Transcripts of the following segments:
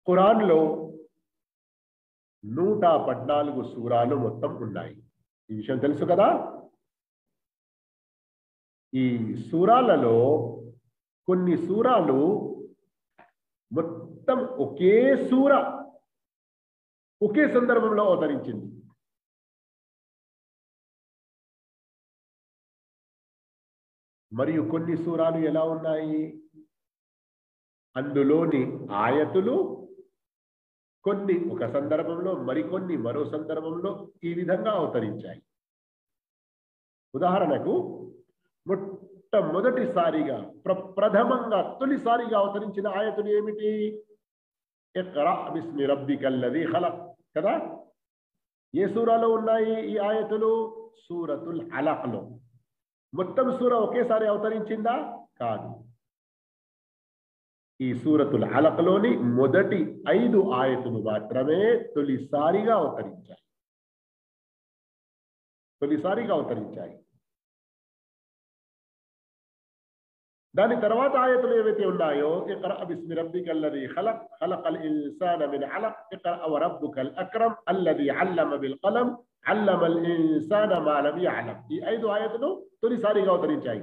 ఖురాన్లో నూట పద్నాలుగు సూరాలు మొత్తం ఉన్నాయి ఈ విషయం తెలుసు కదా ఈ సూరాలలో కొన్ని సూరాలు మొత్తం ఒకే సూర ఒకే సందర్భంలో అవతరించింది మరియు కొన్ని సూరాలు ఎలా ఉన్నాయి అందులోని ఆయతులు కొన్ని ఒక సందర్భంలో మరికొన్ని మరో సందర్భంలో ఈ విధంగా అవతరించాయి ఉదాహరణకు మొట్టమొదటిసారిగా ప్రప్రథమంగా తొలిసారిగా అవతరించిన ఆయతులు ఏమిటి ఇక్రా బిస్మి రబ్బికల్లది ఖలక్ కదా ఏ సూరాలో ఉన్నాయి ఈ ఆయతులు సూరతుల్ అలక్లో మొత్తం సూర ఒకేసారి అవతరించిందా కాదు ఈ సూరతుల్ అలకలోని మొదటి ఐదు ఆయతులు మాత్రమే తొలిసారిగా అవతరించాయి తొలిసారిగా అవతరించాయి దాని తర్వాత ఆయతులు ఏవైతే ఉన్నాయో ఇక్రా బిస్మి రబ్బికల్లది ఖలక్ ఖలకల్ ఇన్సాన మిన్ అలక్ ఇక్రా వరబ్బుకల్ అక్రమ్ అల్లది అల్లమ బిల్ కలం అల్లమల్ ఇన్సాన మా లం యఅలం ఈ ఐదు ఆయతులు తొలిసారిగా అవతరించాయి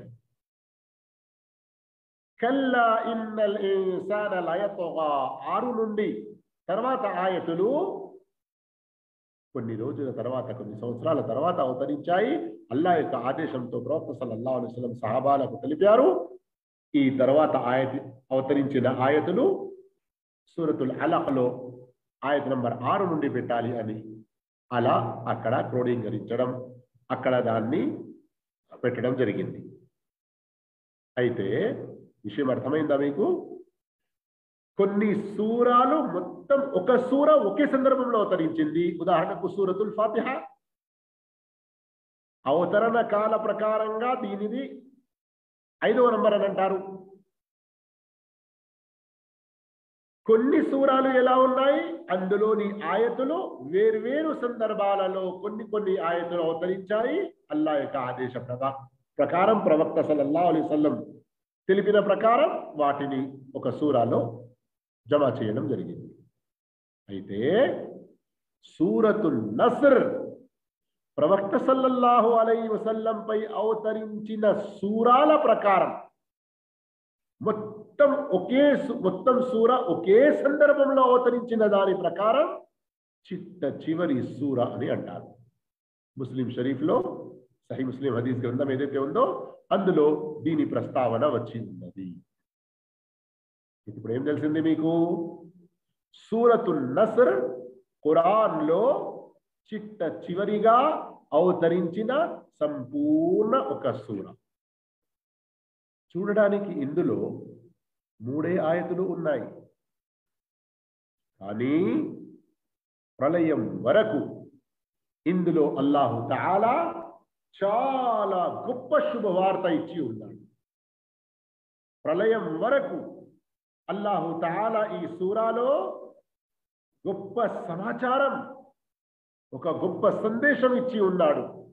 కల్లా ఇన్నల్ ఇన్సాన లయతగా ఆరు నుండి తర్వాత ఆయతులు కొన్ని రోజుల తర్వాత కొన్ని సంవత్సరాల తర్వాత అవతరించాయి అల్లా యొక్క ఆదేశంతో ప్రవక్త సల్లల్లాహు అలైహి వసల్లం సహాబాలకు తెలిపారు ఈ తర్వాత ఆయత అవతరించిన ఆయతులు సూరతుల్ అలక్లో ఆయత నంబర్ ఆరు నుండి పెట్టాలి అని అలా అక్కడ క్రోడీకరించడం అక్కడ దాన్ని పెట్టడం జరిగింది అయితే విషయం అర్థమైందా మీకు కొన్ని సూరాలు మొత్తం ఒక సూర ఒకే సందర్భంలో అవతరించింది ఉదాహరణకు సూరతుల్ ఫాతిహ అవతరణ కాల ప్రకారంగా దీనిది ఐదవ నంబర్ అని అంటారు కొన్ని సూరాలు ఎలా ఉన్నాయి అందులోని ఆయతులు వేర్వేరు సందర్భాలలో కొన్ని కొన్ని ఆయతులు అవతరించాయి అల్లా యొక్క ఆదేశ ప్రభా ప్రకారం ప్రవక్త సల్లల్లా అలీ సల్లం తెలిపిన ప్రకారం వాటిని ఒక సూరాలో జమ చేయడం జరిగింది అయితే సూరతుల్ నస్ర్ ప్రవక్త సల్లల్లాహు అలై వసల్లంపై అవతరించిన సూరాల ప్రకారం మొత్తం ఒకే మొత్తం సూర ఒకే సందర్భంలో అవతరించిన దాని ప్రకారం చిట్ట చివరి సూర అని అంటారు ముస్లిం షరీఫ్లో సహీ ముస్లిం హదీస్ గ్రంథం ఏదైతే ఉందో అందులో దీని ప్రస్తావన వచ్చి ఉన్నది ఇప్పుడు ఏం తెలిసింది మీకు సూరతుల్ నసర్ ఖురాన్లో చిట్ట చివరిగా అవతరించిన సంపూర్ణ ఒక సూర చూడడానికి ఇందులో మూడే ఆయతులు ఉన్నాయి కానీ ప్రళయం వరకు ఇందులో అల్లాహు తాలా చాలా గొప్ప శుభవార్త ఇచ్చి ఉన్నాడు ప్రళయం వరకు అల్లాహు తాలా ఈ సూరాలో గొప్ప సమాచారం ఒక గొప్ప సందేశం ఇచ్చి ఉన్నాడు